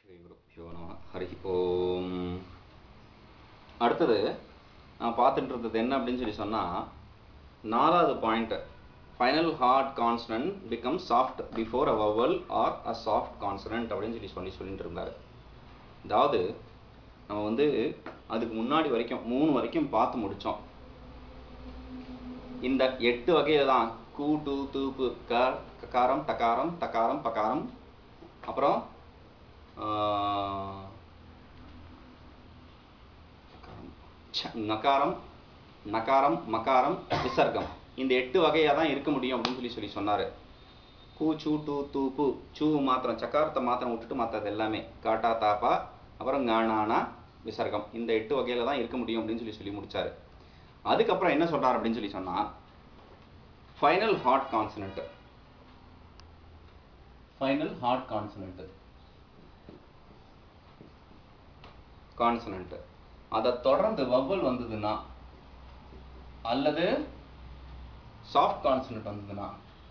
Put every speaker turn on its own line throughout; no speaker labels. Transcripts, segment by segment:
ஸ்ரீ குருப்பியோ நம ஹரி ஓம் அடுத்தது நான் பார்த்துட்டு இருந்தது என்ன அப்படின்னு சொல்லி சொன்னால் நாலாவது point final hard consonant become soft before a vowel or a soft consonant அப்படின்னு சொல்லி சொல்லி சொல்லிட்டு இருந்தார் அதாவது நம்ம வந்து அதுக்கு முன்னாடி வரைக்கும் மூணு வரைக்கும் பார்த்து முடித்தோம் இந்த எட்டு வகையில தான் கூ டு தூப்பு க ககாரம் டகாரம் தகாரம் பகாரம் அப்புறம் ஆஹ், ச- நகாரம் நகாரம் மகாரம் விசர்க்கம் இந்த எட்டு வகையாக தான் இருக்க முடியும் அப்படின்னு சொல்லி சொல்லி சொன்னார் கூ சூ டூ தூ பூ சூ மாத்திரம் சக்காரத்தை மாத்திரம் விட்டுட்டு மற்றது எல்லாமே காட்டா தாப்பா அப்புறம் ஞானானா விசர்க்கம் இந்த எட்டு வகையில தான் இருக்க முடியும் அப்படின்னு சொல்லி சொல்லி முடிச்சாரு அதுக்கப்புறம் என்ன சொல்றாரு அப்படின்னு சொல்லி சொன்னா final hard consonant final hard consonant consonant அதை தொடர்ந்து வவ்வல் வந்ததுன்னா அல்லது சாஃப்ட் கான்சனன்ட் வந்ததுன்னா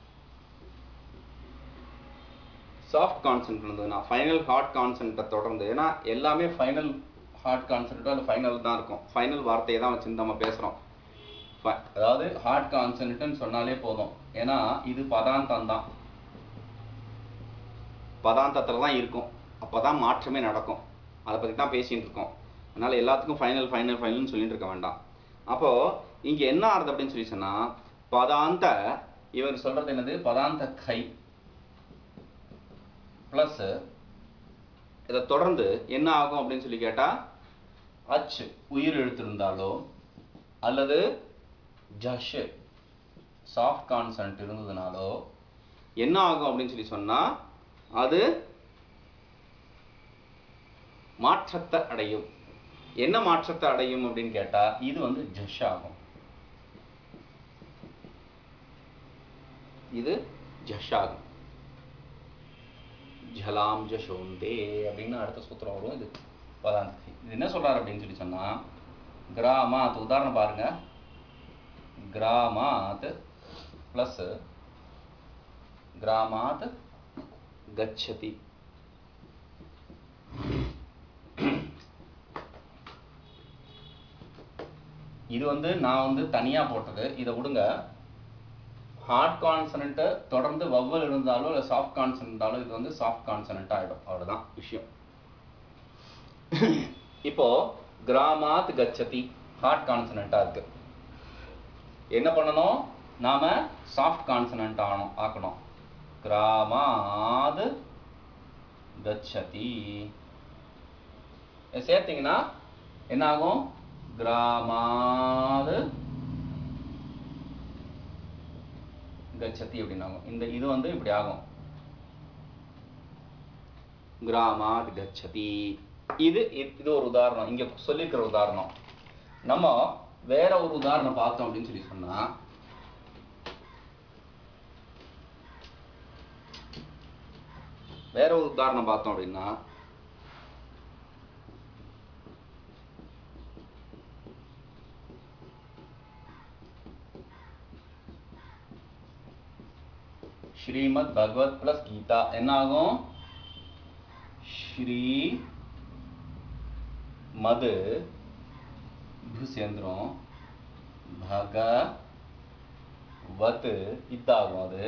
சாஃப்ட் கான்சனன்ட் இருந்ததுன்னா ஃபைனல் ஹார்ட் கான்சனன்ட்டை தொடர்ந்து ஏன்னா எல்லாமே ஃபைனல் ஹார்ட் கான்சனன்ட்டோ இல்லை ஃபைனல் தான் இருக்கும் ஃபைனல் வார்த்தையை தான் வச்சு நம்ம பேசுகிறோம் அதாவது ஹார்ட் கான்சனன்ட்னு சொன்னாலே போதும் ஏன்னா இது பதாந்தம் தான் பதாந்தத்தில் தான் இருக்கும் அப்போ தான் மாற்றமே நடக்கும் அதை பற்றி தான் பேசிட்டு இருக்கோம் அதனால எல்லாத்துக்கும் ஃபைனல் ஃபைனல் ஃபைனல்னு சொல்லிட்டு இருக்க வேண்டாம் அப்போ இங்க என்ன ஆறுது அப்படின்னு சொல்லி சொன்னா பதாந்த இவர் சொல்றது என்னது பதாந்த கை பிளஸ் இதை தொடர்ந்து என்ன ஆகும் அப்படின்னு சொல்லி கேட்டா அச் உயிர் எழுத்து இருந்தாலோ அல்லது ஜஷ் சாஃப்ட் கான்சன்ட் இருந்ததுனாலோ என்ன ஆகும் அப்படின்னு சொல்லி சொன்னா அது மாற்றத்தை அடையும் என்ன மாற்றத்தை அடையும் அப்படின்னு கேட்டா இது வந்து ஜஷ் ஆகும் இது ஜஷ் ஆகும் ஜலாம் ஜஷோந்தே அப்படின்னு அடுத்த சூத்திரம் வரும் இது பதாந்தி இது என்ன சொல்றாரு அப்படின்னு சொல்லி சொன்னா கிராமாத் உதாரணம் பாருங்க கிராமாத் பிளஸ் கிராமாத் கச்சதி இது வந்து நான் வந்து தனியா போட்டது இதை விடுங்க ஹார்ட் கான்சனண்ட்டை தொடர்ந்து வவ்வல் இருந்தாலோ இல்லை சாஃப்ட் கான்சனன்ட் இருந்தாலும் இது வந்து சாஃப்ட் கான்சனன்ட் ஆயிடும் அவ்வளவுதான் விஷயம் இப்போ கிராமாத் கச்சதி ஹார்ட் கான்சனண்டா இருக்கு என்ன பண்ணணும் நாம சாஃப்ட் கான்சனன்ட் ஆகணும் ஆக்கணும் கிராமாத் கச்சதி இதை சேர்த்தீங்கன்னா என்ன ஆகும் கிராமாத் கச்சதி அப்படின்னு ஆகும் இந்த இது வந்து இப்படி ஆகும் கிராமாத் கச்சதி இது இது இது ஒரு உதாரணம் இங்க சொல்லியிருக்கிற உதாரணம் நம்ம வேற ஒரு உதாரணம் பார்த்தோம் அப்படின்னு சொல்லி சொன்னா வேற ஒரு உதாரணம் பார்த்தோம் அப்படின்னா ஸ்ரீமத் பகவத் பிளஸ் கீதா என்ன ஆகும் ஸ்ரீ மது பு சேர்ந்துரும் பகவத் இதாகும் அது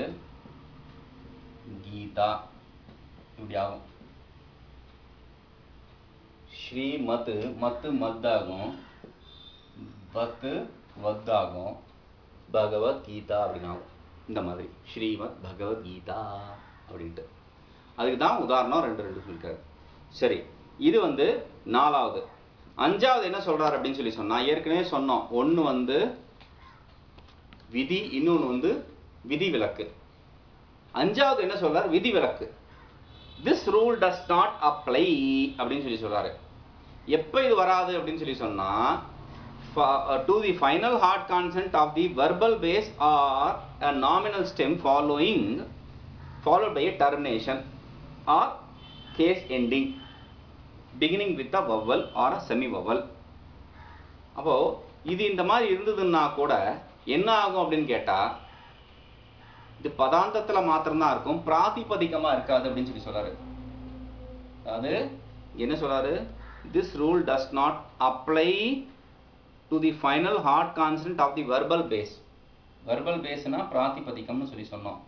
கீதா இப்படி ஆகும் ஸ்ரீ மத்து மத்து மத்தாகும் பத்து வத்தாகும் பகவத் கீதா அப்படின்னு ஆகும் இந்த மாதிரி ஸ்ரீமத் பகவத்கீதா அப்படின்ட்டு அதுக்கு தான் உதாரணம் ரெண்டு ரெண்டு சொல்லிருக்காரு சரி இது வந்து நாலாவது அஞ்சாவது என்ன சொல்றாரு அப்படின்னு சொல்லி சொன்னா ஏற்கனவே சொன்னோம் ஒண்ணு வந்து விதி இன்னொன்னு வந்து விதி விலக்கு அஞ்சாவது என்ன சொல்றாரு விதி விலக்கு this rule does not apply அப்படின்னு சொல்லி சொல்றாரு எப்ப இது வராது அப்படின்னு சொல்லி சொன்னா to the final hard consonant of the verbal base or a nominal stem following followed by a termination or case ending beginning with a vowel or a semi vowel அப்போ இது இந்த மாதிரி இருந்ததுன்னா கூட என்ன ஆகும் அப்படின்னு கேட்டா இது பதாந்தத்துல மாத்திரம்தான் இருக்கும் பிராதிபதிகமா இருக்காது அப்படின்னு சொல்லி சொல்றாரு அது என்ன சொல்றாரு this rule does not apply to the final hard constant of the verbal base verbal பேஸ்னா பிராதிபதிக்கம்னு சொல்லி சொன்னோம்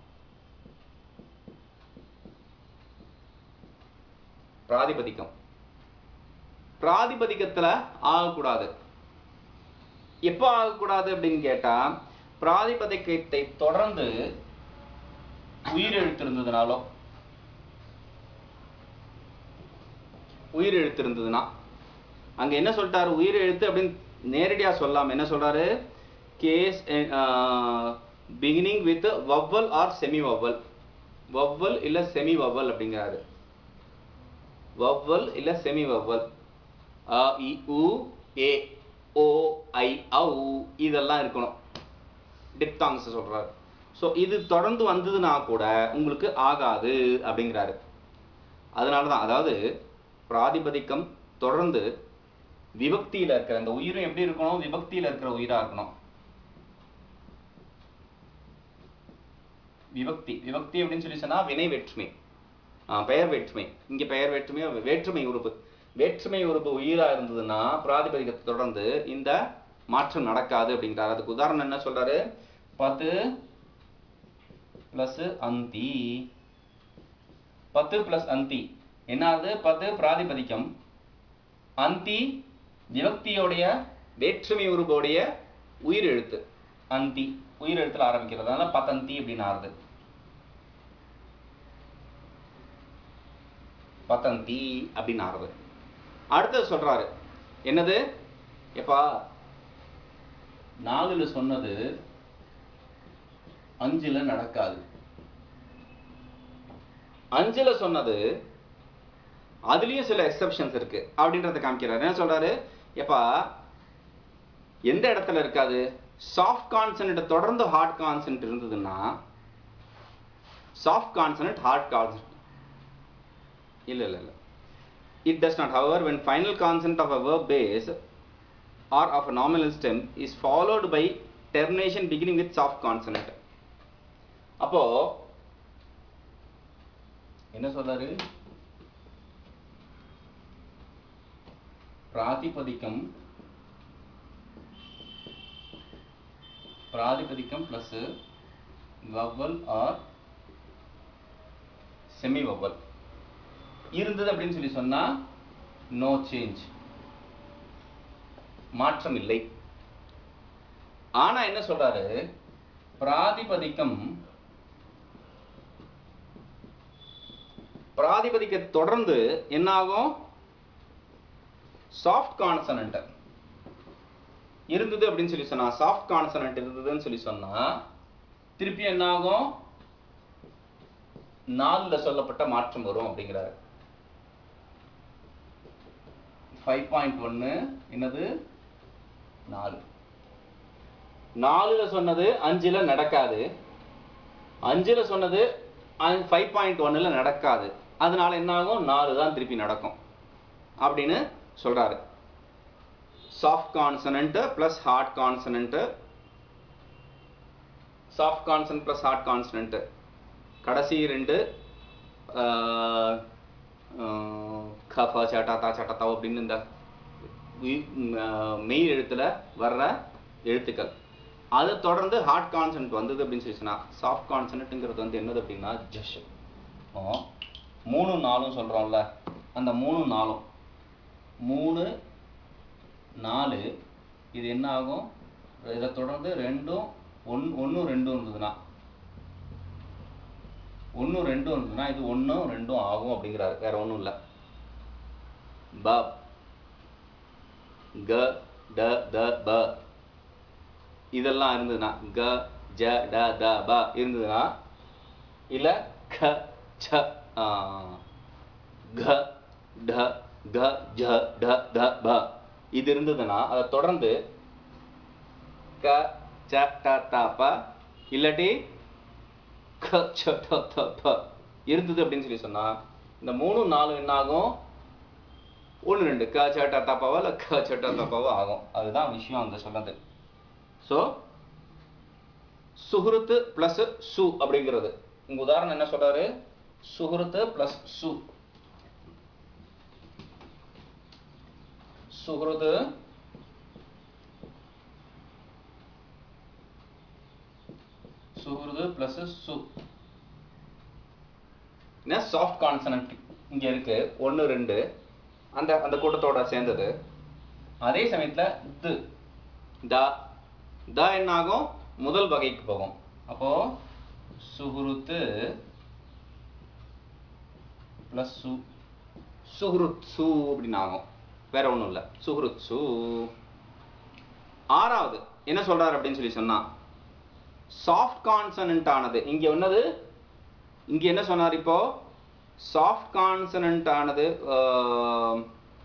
பிராதிபதிக்கம் பிராதிபதிக்கத்துல ஆகக்கூடாது எப்போ ஆகக்கூடாது அப்படின்னு கேட்டா பிராதிபதிக்கத்தை தொடர்ந்து உயிர் எழுத்து இருந்ததுனாலோ உயிர் எழுத்து இருந்ததுன்னா அங்க என்ன சொல்லிட்டாரு உயிர் எழுத்து அப்படின்னு நேரடியா சொல்லாம என்ன சொல்றாரு case beginning with vowel or semi vowel vowel இல்ல செமி வவ்வல் அப்படிங்கிறாரு வவ்வல் இல்ல செமி வவ்வல் அ இ உ ஏ ஓ ஐ ஔ இதெல்லாம் இருக்கணும் டிப்தாங்ஸ் சொல்றாரு ஸோ இது தொடர்ந்து வந்ததுன்னா கூட உங்களுக்கு ஆகாது அப்படிங்கிறாரு அதனால தான் அதாவது பிராதிபதிக்கம் தொடர்ந்து விபக்தியில இருக்கிற அந்த உயிரும் எப்படி இருக்கணும் விபக்தியில இருக்கிற உயிரா இருக்கணும் விபக்தி விபக்தி அப்படின்னு சொல்லி சொன்னா வினை வேற்றுமை ஆஹ் பெயர் வேற்றுமை இங்க பெயர் வேற்றுமை வேற்றுமை உறுப்பு வேற்றுமை உறுப்பு உயிரா இருந்ததுன்னா பிராதிபதிக்கத்தை தொடர்ந்து இந்த மாற்றம் நடக்காது அப்படிங்கிறார் அதுக்கு உதாரணம் என்ன சொல்றாரு பத்து பிளஸ் அந்தி பத்து பிளஸ் அந்தி என்ன ஆகுது பத்து பிராதிபதிக்கம் அந்தி விபக்தியோடைய வேற்றுமை உருபோடைய உயிர் எழுத்து அந்தி உயிர் எழுத்துல ஆரம்பிக்கிறது அதனால பத்தந்தி அப்படின்னு ஆறுது பத்தந்தி அப்படின்னு ஆறுது அடுத்தது சொல்றாரு என்னது எப்பா நாலுல சொன்னது அஞ்சுல நடக்காது அஞ்சுல சொன்னது அதுலயும் சில எக்ஸெப்ஷன்ஸ் இருக்கு அப்படின்றத காமிக்கிறாரு என்ன சொல்றாரு எப்பா எந்த இடத்துல இருக்காது சாஃப்ட் கான்சனட் தொடர்ந்து ஹார்ட் கான்சனட் இருந்ததுன்னா சாஃப்ட் கான்சனட் ஹார்ட் கான்சனட் இல்ல இல்ல இல்ல it does not however when final consonant of a verb base or of a nominal stem is followed by termination beginning with soft consonant அப்போ என்ன சொல்றாரு பிராதிபதிக்கம் பிராதிபதிக்கம் plus vowel or semi vowel இருந்தது அப்படின்னு சொல்லி சொன்னா நோ சேஞ்ச் மாற்றம் இல்லை ஆனா என்ன சொல்றாரு பிராதிபதிக்கம் பிராதிபதிக்க தொடர்ந்து என்ன ஆகும் சாஃப்ட் கான்சனன்ட் இருந்தது அப்படின்னு சொல்லி சொன்னா சாஃப்ட் கான்சனன்ட் இருந்ததுன்னு சொல்லி சொன்னா திருப்பி என்ன ஆகும் நாலுல சொல்லப்பட்ட மாற்றம் வரும் அப்படிங்கிறாரு ஃபைவ் பாயிண்ட் ஒன்னு என்னது நாலு நாலுல சொன்னது அஞ்சுல நடக்காது அஞ்சுல சொன்னது ஃபைவ் பாயிண்ட் ஒன்னுல நடக்காது அதனால என்ன ஆகும் நாலு தான் திருப்பி நடக்கும் அப்படின்னு சொல்றாரு soft consonant plus hard consonant soft consonant plus hard consonant கடைசி ரெண்டு ஆஹ், ஆஹ், கஃப சட்டா தா சட்டா தா அப்படின்னு இந்த உயி- ம், ஆஹ், மெய் எழுத்துல வர்ற எழுத்துக்கள் அதை தொடர்ந்து ஹார்ட் கான்சனன்ட் வந்தது அப்படின்னு சொல்லி சொன்னா சாஃப்ட் கான்சனன்ட்ங்கிறது வந்து என்னது அப்படின்னா ஜஷ் மூணு நாலும் சொல்றோம்ல அந்த மூணு நாலும் மூணு நாலு இது என்ன ஆகும் இதை தொடர்ந்து ரெண்டும் ஒன் ஒன்றும் ரெண்டும் இருந்ததுன்னா ஒன்றும் ரெண்டும் இருந்ததுன்னா இது ஒன்றும் ரெண்டும் ஆகும் அப்படிங்கிறாரு வேற ஒன்றும் இல்லை ப க ட த ப இதெல்லாம் இருந்ததுன்னா க ஜ ட த ப இருந்ததுன்னா இல்ல க ச ஆ, க ட க ஜ ட த ப இது இருந்ததுன்னா அதை தொடர்ந்து க ச ட த ப இல்லாட்டி க ச ட த ப இருந்தது அப்படின்னு சொல்லி சொன்னா இந்த மூணு நாலு என்ன ஆகும் ஒன்று ரெண்டு க ச ட த பவா இல்லை க ச ட த பவா ஆகும் அதுதான் விஷயம் அங்க சொன்னது ஸோ சுஹ்ருத்து பிளஸ் சு அப்படிங்கிறது உங்க உதாரணம் என்ன சொல்றாரு சுஹ்ருத்து பிளஸ் சு சுஹ்ருது சுஹ்ருது பிளஸ் சு சாஃப்ட் கான்சனன்ட் இங்க இருக்கு ஒன்று ரெண்டு அந்த அந்த கூட்டத்தோட சேர்ந்தது அதே சமயத்துல து த த என்ன ஆகும் முதல் வகைக்கு போகும் அப்போ சுஹுருத்து பிளஸ் சு சுஹ்ருத் சு அப்படின்னு ஆகும் வேற ஒண்ணும் இல்ல சுஹ்ருத் சு ஆறாவது என்ன சொல்றாரு அப்படின்னு சொல்லி சொன்னா சாஃப்ட் கான்சனன்ட் ஆனது இங்க என்னது இங்க என்ன சொன்னார் இப்போ சாஃப்ட் கான்சனன்ட் ஆனது ஆஹ்,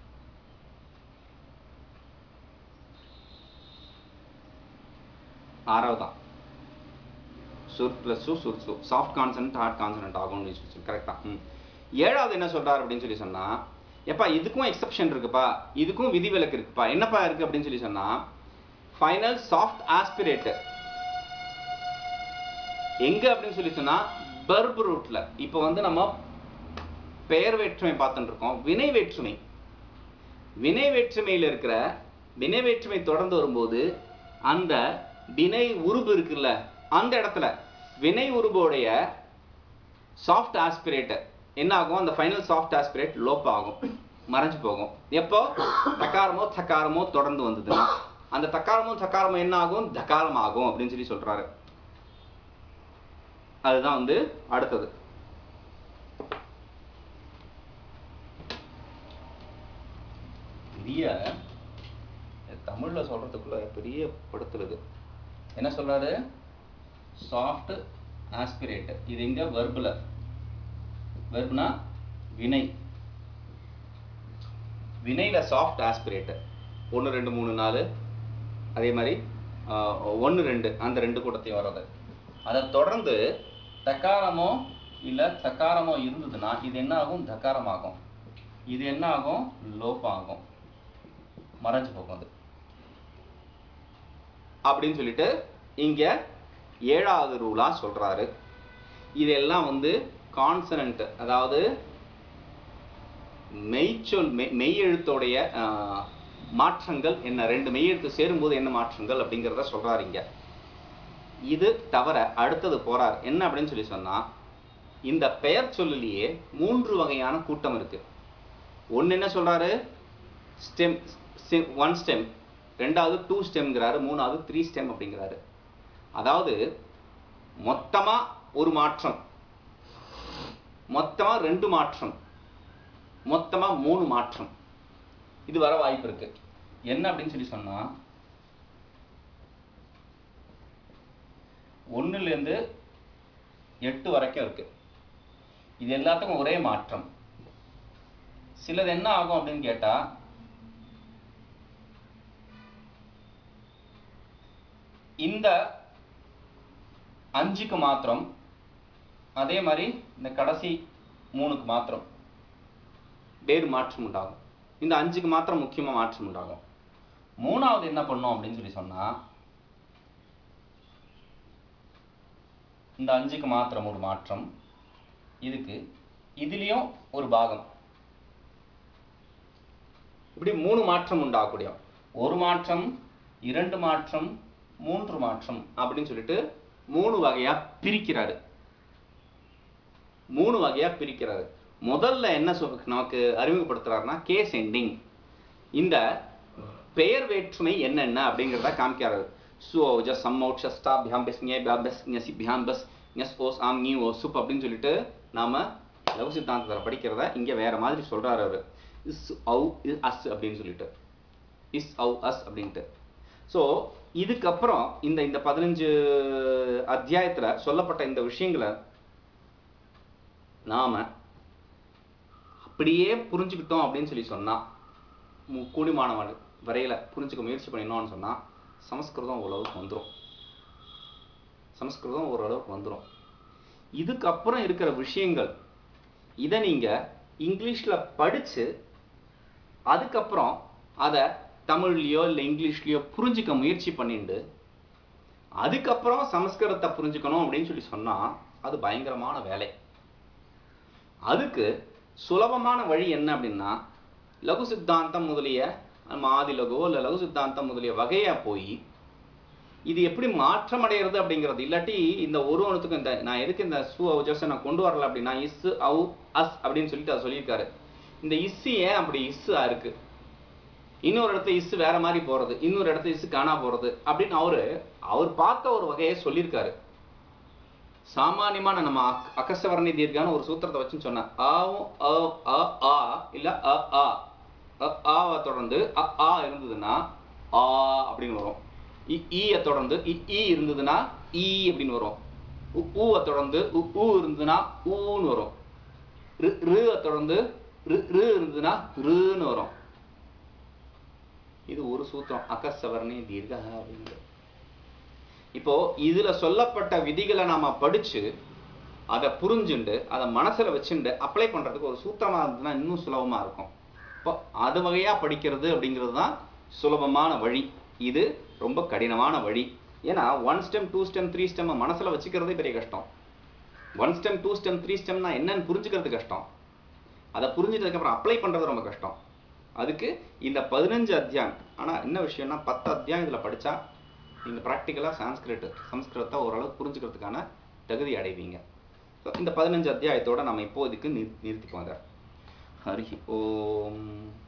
ஆறாவது தான் சுர் பிளஸ் சு சுர் சு சாஃப்ட் கான்சனன்ட் ஹார்ட் கான்சனன்ட் ஆகும்னு சொல்லி கரெக்டா ம் ஏழாவது என்ன சொல்றாரு அப்படின்னு சொல்லி சொன்னா எப்பா இதுக்கும் எக்ஸெப்ஷன் இருக்குப்பா இதுக்கும் விதிவிலக்கு இருக்குப்பா என்னப்பா இருக்கு அப்படின்னு சொல்லி சொன்னா ஃபைனல் சாஃப்ட் ஆஸ்பிரேட்டர் எங்க அப்படின்னு சொல்லி சொன்னா பர்ப் ரூட்ல இப்போ வந்து நம்ம பெயர் வேற்றுமை பார்த்துட்டு இருக்கோம் வினை வேற்றுமை வினை வேற்றுமையில இருக்கிற வினை வேற்றுமை தொடர்ந்து வரும்போது அந்த வினை உருபு இருக்குல்ல அந்த இடத்துல வினை உருபுடைய சாஃப்ட் ஆஸ்பிரேட்டர் என்ன ஆகும் அந்த ஃபைனல் சாஃப்ட் ஆஸ்பிரேட் லோப் ஆகும் மறைஞ்சு போகும் எப்போ தக்காரமோ தக்காரமோ தொடர்ந்து வந்ததுன்னா அந்த தக்காரமோ தக்காரமோ என்ன ஆகும் தகாரம் ஆகும் அப்படின்னு சொல்லி சொல்றாரு அதுதான் வந்து அடுத்தது பெரிய தமிழ்ல சொல்றதுக்குள்ள பெரிய படுத்துறது என்ன சொல்றாரு சாஃப்ட் ஆஸ்பிரேட்டர் இது எங்க வெர்புல வெர்ப்னா வினை வினையில சாஃப்ட் ஆஸ்பிரேட்டர் ஒன்று ரெண்டு மூணு நாலு அதே மாதிரி ஒன்று ரெண்டு அந்த ரெண்டு கூட்டத்தையும் வர்றது அதை தொடர்ந்து தக்காரமோ இல்ல தக்காரமோ இருந்ததுன்னா இது என்ன ஆகும் தக்காரம் ஆகும் இது என்ன ஆகும் லோப் ஆகும் மறைஞ்சு போகும் அது அப்படின்னு சொல்லிட்டு இங்க ஏழாவது ரூலா சொல்றாரு இதெல்லாம் வந்து கான்சனன்ட் அதாவது மெய்ச்சொல் மெய் மெய்யெழுத்தோடைய ஆஹ், மாற்றங்கள் என்ன ரெண்டு மெய்யெழுத்து சேரும்போது என்ன மாற்றங்கள் அப்படிங்கிறத சொல்றாரு இங்க இது தவிர அடுத்தது போறார் என்ன அப்படின்னு சொல்லி சொன்னா இந்த பெயர் சொல்லிலேயே மூன்று வகையான கூட்டம் இருக்கு ஒன்னு என்ன சொல்றாரு ஸ்டெம் ஒன் ஸ்டெம் ரெண்டாவது டூ ஸ்டெம்ங்கிறாரு மூணாவது த்ரீ ஸ்டெம் அப்படிங்கிறாரு அதாவது மொத்தமா ஒரு மாற்றம் மொத்தமா ரெண்டு மாற்றம் மொத்தமா மூணு மாற்றம் இது வர வாய்ப்பு இருக்கு என்ன அப்படின்னு சொல்லி சொன்னா ஒண்ணுல இருந்து எட்டு வரைக்கும் இருக்கு இது எல்லாத்துக்கும் ஒரே மாற்றம் சிலது என்ன ஆகும் அப்படின்னு கேட்டா இந்த அஞ்சுக்கு மாத்திரம் அதே மாதிரி இந்த கடைசி மூணுக்கு மாத்திரம் வேறு மாற்றம் உண்டாகும் இந்த அஞ்சுக்கு மாத்திரம் முக்கியமா மாற்றம் உண்டாகும் மூணாவது என்ன பண்ணும் அப்படின்னு சொல்லி சொன்னா இந்த அஞ்சுக்கு மாத்திரம் ஒரு மாற்றம் இதுக்கு இதுலயும் ஒரு பாகம் இப்படி மூணு மாற்றம் உண்டாகக்கூடிய ஒரு மாற்றம் இரண்டு மாற்றம் மூன்று மாற்றம் அப்படின்னு சொல்லிட்டு மூணு வகையா பிரிக்கிறாரு மூணு வகையா பிரிக்கிறாரு முதல்ல என்ன சொல் நமக்கு அறிமுகப்படுத்துறாருன்னா கேஸ் எண்டிங் இந்த பெயர் வேற்றுமை என்னென்ன அப்படிங்கிறத காமிக்கிறாரு சு ஓஜ சம்மௌட் ஷஸ்டா பியாம் பெஸ் ஞே பியா பெஸ் ஞசி பியாம் பெஸ் ஞஸ் ஓஸ் ஆம் நீ ஓ சுப் அப்படின்னு சொல்லிட்டு நாம லகு சித்தாந்தத்தில் படிக்கிறத இங்க வேற மாதிரி சொல்றாரு அவரு இஸ் ஔ இஸ் அஸ் அப்படின்னு சொல்லிட்டு இஸ் ஔ அஸ் அப்படின்ட்டு ஸோ இதுக்கப்புறம் இந்த இந்த பதினஞ்சு அத்தியாயத்துல சொல்லப்பட்ட இந்த விஷயங்களை நாம அப்படியே புரிஞ்சுக்கிட்டோம் அப்படின்னு சொல்லி சொன்னா மு- கூடிமான வரையில புரிஞ்சுக்க முயற்சி பண்ணினோம்னு சொன்னா சமஸ்கிருதம் ஓரளவுக்கு வந்துரும் சமஸ்கிருதம் ஓரளவுக்கு வந்துரும் இதுக்கப்புறம் இருக்கிற விஷயங்கள் இதை நீங்க இங்கிலீஷ்ல படிச்சு அதுக்கப்புறம் அதை தமிழ்லயோ இல்லை இங்கிலீஷ்லயோ புரிஞ்சுக்க முயற்சி பண்ணிட்டு அதுக்கப்புறம் சமஸ்கிருதத்தை புரிஞ்சுக்கணும் அப்படின்னு சொல்லி சொன்னா அது பயங்கரமான வேலை அதுக்கு சுலபமான வழி என்ன அப்படின்னா லகு சித்தாந்தம் முதலிய மாதி லகு இல்லை லகு சித்தாந்தம் முதலிய வகையா போய் இது எப்படி மாற்றம் அடைகிறது அப்படிங்கிறது இல்லாட்டி இந்த ஒரு ஒன்றுத்துக்கும் இந்த நான் எதுக்கு இந்த சு அவுஜர்ஸை நான் கொண்டு வரல அப்படின்னா இஸ் அவு அஸ் அப்படின்னு சொல்லிட்டு அவர் சொல்லியிருக்காரு இந்த இஸ்ஸு ஏன் அப்படி இஸ்ஸு இருக்கு இன்னொரு இடத்துல இஸ்ஸு வேற மாதிரி போறது இன்னொரு இடத்துல இஸ்ஸு காணா போறது அப்படின்னு அவரு அவர் பார்த்த ஒரு வகையை சொல்லியிருக்காரு சாமானியமான நம்ம அக்- அகசவர்ணி தீர்க்கான ஒரு சூத்திரத்தை வச்சுன்னு சொன்னேன் ஆவும் அ அ ஆ இல்ல அ ஆ அ ஆவை தொடர்ந்து அ ஆ இருந்ததுன்னா ஆ அப்படின்னு வரும் இ ஈயை தொடர்ந்து இ ஈ இருந்ததுன்னா ஈ அப்படின்னு வரும் உ ஊவை தொடர்ந்து உ ஊ இருந்ததுன்னா ஊன்னு வரும் ரு ருவை தொடர்ந்து ரு ரு இருந்ததுன்னா ருன்னு வரும் இது ஒரு சூத்திரம் அகசவர்ணி தீர்க்க அப்படிங்கிறது இப்போ இதுல சொல்லப்பட்ட விதிகளை நாம படிச்சு அதை புரிஞ்சுண்டு அதை மனசுல வச்சுண்டு அப்ளை பண்றதுக்கு ஒரு சூத்திரமா இருந்ததுன்னா இன்னும் சுலபமா இருக்கும் இப்போ அது வகையா படிக்கிறது அப்படிங்கிறது தான் சுலபமான வழி இது ரொம்ப கடினமான வழி ஏன்னா one stem two stem three stem மனசுல வச்சுக்கிறதே பெரிய கஷ்டம் one stem two stem three ஸ்டெம்னா என்னன்னு புரிஞ்சுக்கிறது கஷ்டம் அதை புரிஞ்சிட்டதுக்கு அப்புறம் அப்ளை பண்றது ரொம்ப கஷ்டம் அதுக்கு இந்த பதினஞ்சு அத்தியாயம் ஆனா என்ன விஷயம்னா பத்து அத்தியாயம் இதுல படிச்சா நீங்க ப்ராக்டிக்கலா சான்ஸ்கிரிட் சம்ஸ்கிருதத்தை ஓரளவு புரிஞ்சுக்கிறதுக்கான தகுதி அடைவீங்க So, இந்த பதினஞ்சு அத்தியாயத்தோட நம்ம இப்போதைக்கு நிறு- நிறுத்திக்குவோம் அதை ஹரி ஓம்